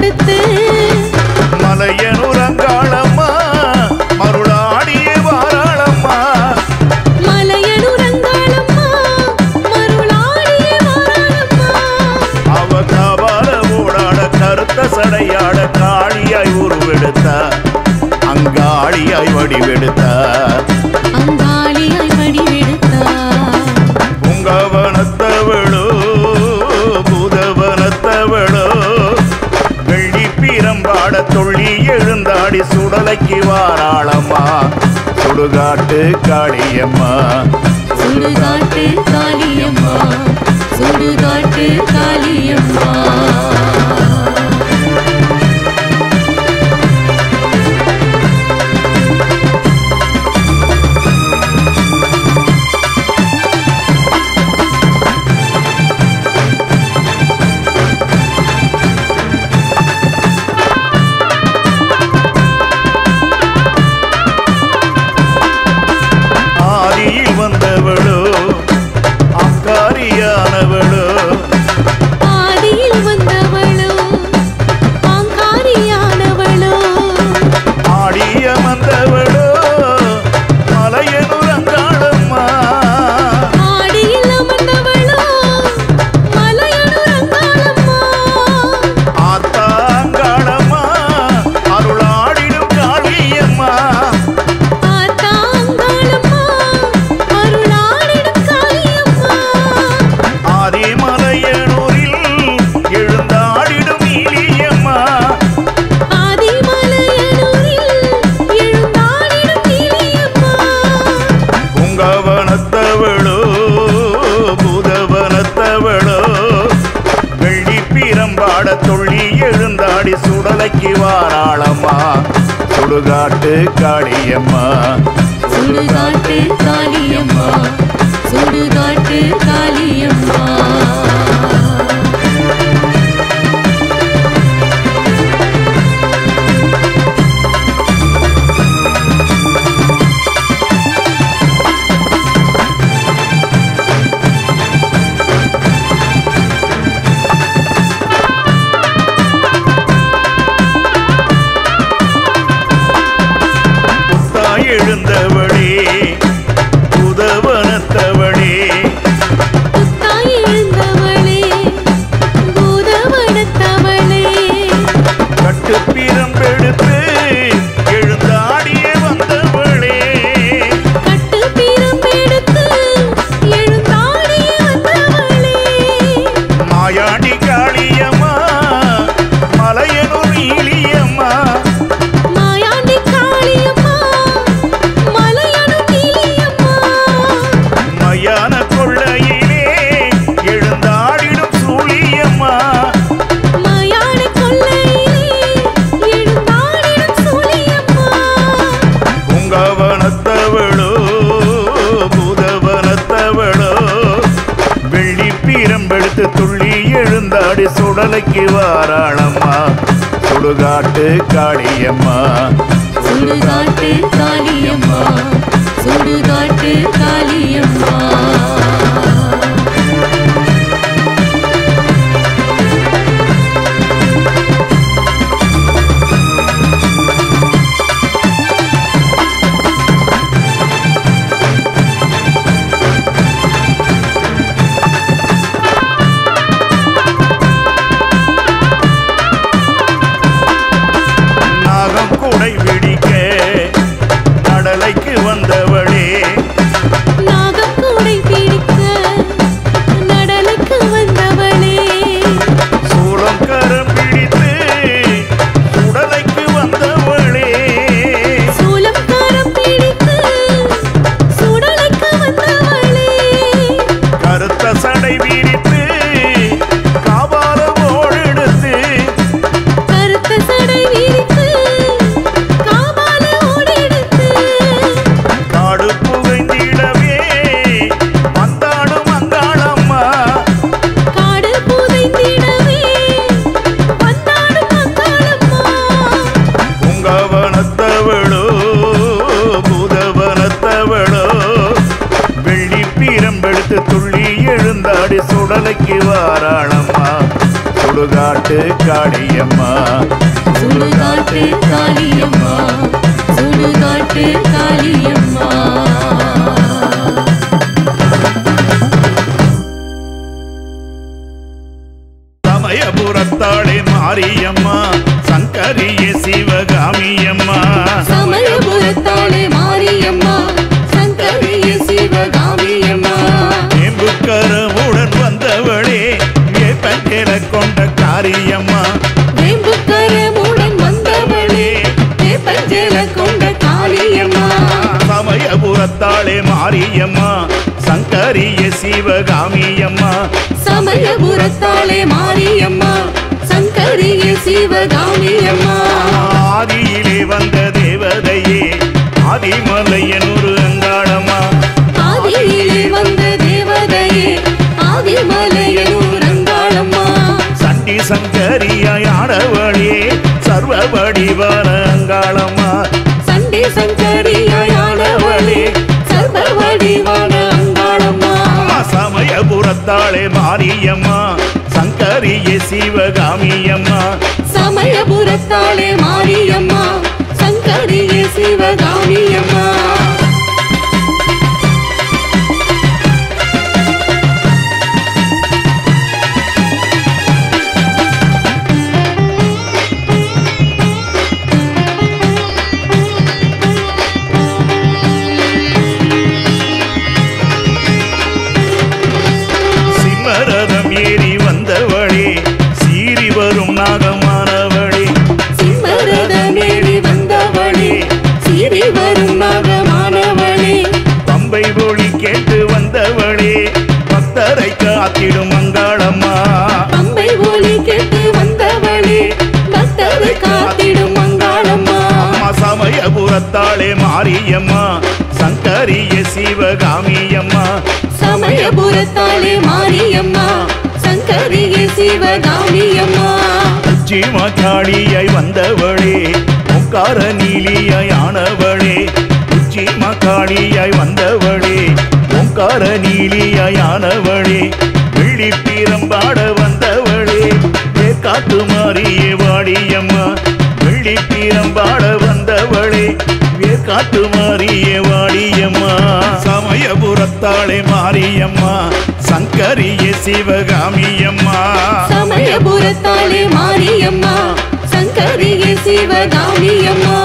உருவெடுத்து மலையனுரங்காளம்மா மருளாடியே வாராளம்மா மலையனுரங்காளம்மா மருளாடிய வாராளம்மா அவ காவால ஓடாட கருத்த சடையாட காளியாய் உருவெடுத்தா அங்காளியாய் வடிவெடுத்தா அங்காளியாய் வடிவெடுத்தார் புங்கவனத்தவளோ பூதவனத்தவளோ வெள்ளி பீரம்பாட துள்ளி எழுந்தாடி சுடலைக்கு வாராளம்மா சுடுகாட்டு காளியம்மா சுடுகாட்டு காளியம்மா சுடுகாட்டு காளியம்மா ஆதியில் வந்தவளோ அக்காரியானவளோ ஆதியில் வந்தவளோ ஆங்காரியானவளோ ஆடிய வந்தவளோ மலையனுரங்காளம்மா ஆடியில் அமர்ந்தவளோ மலையனுரங்காளம்மா ஆத்தாங்காளம்மா அருளாடிடும் காளியம்மா ஆத்தாங்காளம்மா அருளாடிடும் காளியம்மா ஆதிமலையனூரில் எழுந்தாடிடும் நீலியம்மா ஆதிமலையனூரில் எழுந்தாடிடும் நீலியம்மா புங்கவனத்தவளோ பூதவனத்தவளோ வெள்ளி பீரம்பாட துள்ளி எழுந்தாடி சுடலைக்கு வாராளம்மா சுடுகாட்டு காளியம்மா சுடுகாட்டு காளியம்மா சுடுகாட்டு காளியம்மா தாய் எழுந்தவளே புதவனத்தவளே புத்தாய் எழுந்தவளே பூதவனத்தவளே கட்டு பீரம்பெடுத்து எழுந்தாடியே வந்தவளே கட்டு பீரம்பெடுத்து எழுந்தாடிய வந்தவளே மாயாண்டி காளியம்மா மலையனூர் நீலியம்மா மாயாண்டி காளியம்மா மலையனு நீலியம்மா மயான கொள்ளையிலே எழுந்தாடிடும் சூழியம்மா மயான கொல்லையிலே எழுந்தாடிடும் சூழியம்மா புங்கவனத்தவளோ பூதவனத்தவளோ வெள்ளி பீரம்பெடுத்து துள்ளி எழுந்தாடி சுடலைக்கு வாராளம்மா சுடுகாட்டு காளியம்மா சுடுகாட்டு காளியம்மா சுடுகாட்டு காளியம்மா நாகம் கூடை பிடிக்க கடலைக்கு வந்தவளே நாகக்கூடை பிடிக்க சுடுகாட்டு காளியம்மா சுடுகாட்டு காளியம்மா சுடுகாட்டு காளியம்மா சமயபுரத்தாளே மாரியம்மா சங்கரிய சிவகாமியம்மா சமயபுரத்தாளே மாரியம்மா சங்கரிய சிவகாமியம்மா எம்புக்கரமுடன் வந்தவளே ஏப்பஞ்சேல கொண்ட காரியம்மா வேம்புக்கரமுடன் வந்தவளே வேப்பஞ்சேல கொண்ட காளியம்மா சமயபுரத்தாளே மாரியம்மா சங்கரிய சிவகாமியம்மா சமயபுரத்தாளே மாரியம்மா சங்கரிய சிவகாமியம்மா ஆதியிலே வந்த தேவதையே ஆதிமலையனூர் அங்காளம்மா ஆதியிலே வந்த தேவதையே ஆதிமலையனூர் அங்காளம்மா சண்டி சங்கரியாய் ஆடவளே சர்வ வடிவான அங்காளம்மா சண்டி சங்கரியானவளே சர்வ வடிவான அங்காளம்மா சமயபுரத்தாளே மாரியம்மா சங்கரிய சிவகாமியம்மா சமயபுரத்தாளே மாரியம்மா சங்கரிய சிவகாமியம்மா சிம்மரதம் ஏறி வந்தவளே சீறி வரும் நாகமானவளே சிம்மரதமேறி வந்தவளே சீறி வரும் நாகமானவளே பம்பை ஒளி கேட்டு வந்தவளே பக்தரை காத்திடும் அங்காளம்மா அம்பை ஒலி கேட்டு வந்தவளே பக்தரை காத்திடும் அங்காளம்மா அம்மா சமயபுரத்தாளே மாரியம்மா சங்கரிய சிவகாமியம்மா சமயபுரத்தாளே மாரியம்மா சங்கரிய சிவகாமியம்மா உச்சிமா காளியாய் வந்தவளே முக்கார நீலியாய் ஆனவளே உச்சிமா காளியாய் வந்தவளே ஓங்கார நீலியாய் ஆனவளே வெள்ளி பீரம்பாட வந்தவளே காத்து மாறியே வாடியம்மா வெள்ளி பீரம்பாட வந்தவளே காத்து மாறியே வாடியம்மா சமயபுரத்தாளே மாரியம்மா சங்கரிய சிவகாமியம்மா சமயபுரத்தாளே மாரியம்மா சங்கரிய சிவகாமியம்மா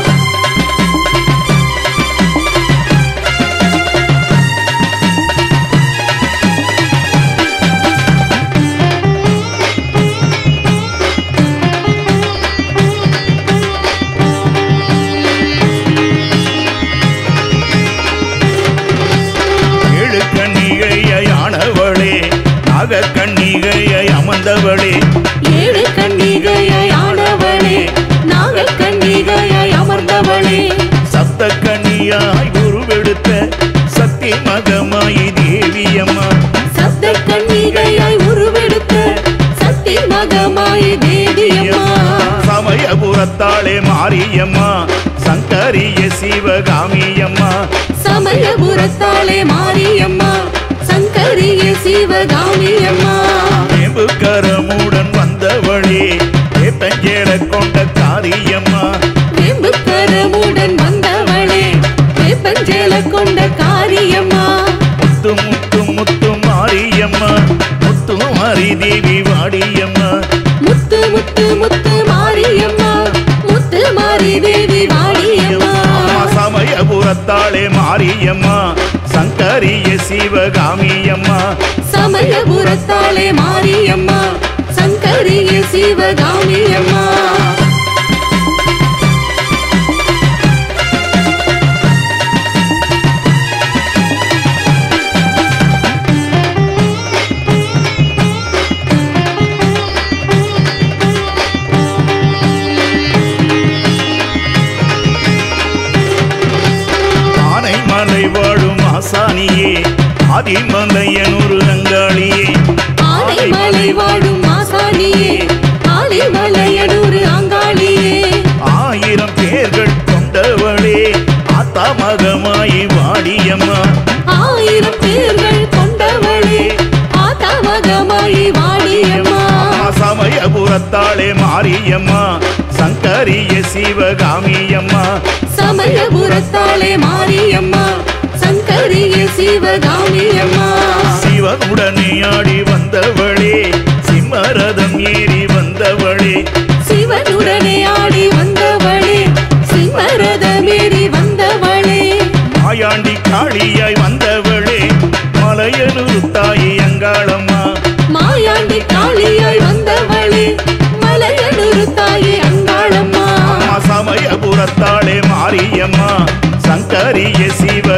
ஏழு கண்ணிகையானவளே நாக கண்ணிகையை அமர்ந்தவளே ஏழு கன்னிகையாய் ஆனவளே நாகக் கன்னிகையாய் அமர்ந்தவளே சப்த கண்ணியாய் உருவெடுத்த சக்தி மகமாயி தேவியம்மா சப்த கன்னிகையாய் உருவெடுத்த சக்தி மகமாய் தேவியம்மா சமயபுரத்தாளே மாரியம்மா சங்கரிய சிவகாமியம்மா சமயபுரத்தாளே மாரியம்மா சங்கரிய சிவகாமியம்மா கரமுடன் வந்தவளே ஏப்பஞ்சேல கொண்ட காரியம்மா வேம்புக்கரமுடன் வந்தவளே வேப்பஞ்சேல கொண்ட காரியம்மா முத்து முத்து முத்து மாரியம்மா முத்து மாரி தேவி வாடியம்மா முத்து முத்து முத்து மாரியம்மா முத்து மாரி தேவி வாடியம்மா அம்மா சமயபுரத்தாளே மாரியம்மா சங்கரிய சிவகாமியம்மா சமயபுரத்தாளே மாரியம்மா சங்கரிய சிவகாமியம்மா ஆனைமலை வாழும் ஆசானியே ஆதிமலையனூர் அங்காளியே ஆனைமலை வாழும் மாசாணியே ஆலிமலையனூர் அங்காளியே ஆயிரம் பேர்கள் கொண்டவளே ஆத்தா மகமாயி வாடியம்மா ஆயிரம் பேர்கள் கொண்டவளே ஆதாமகமாயி வாடியம்மா அம்மா சமயபுர மாரியம்மா சங்கரிய சிவகாமியம்மா சமயபுரத்தாலே மாரியம்மா சங்கரிய சிவகாமியம்மா சிவனுடனே ஆடி வந்தவளே சிம்மரதம் ஏறி வந்தவளே சிவனுடனே ஆடி வந்தவளே சிம்மரதமேறி வந்தவளே மாயாண்டி காளியாய் வந்தவளே மலையனூர் தாயி அங்காளம்மா மாயாண்டி காளியாய் வந்தவளே மலையனூரு தாயே அங்காளம்மா அம்மா சமயபுரத்தாளே மாரியம்மா சங்கரிய சிவ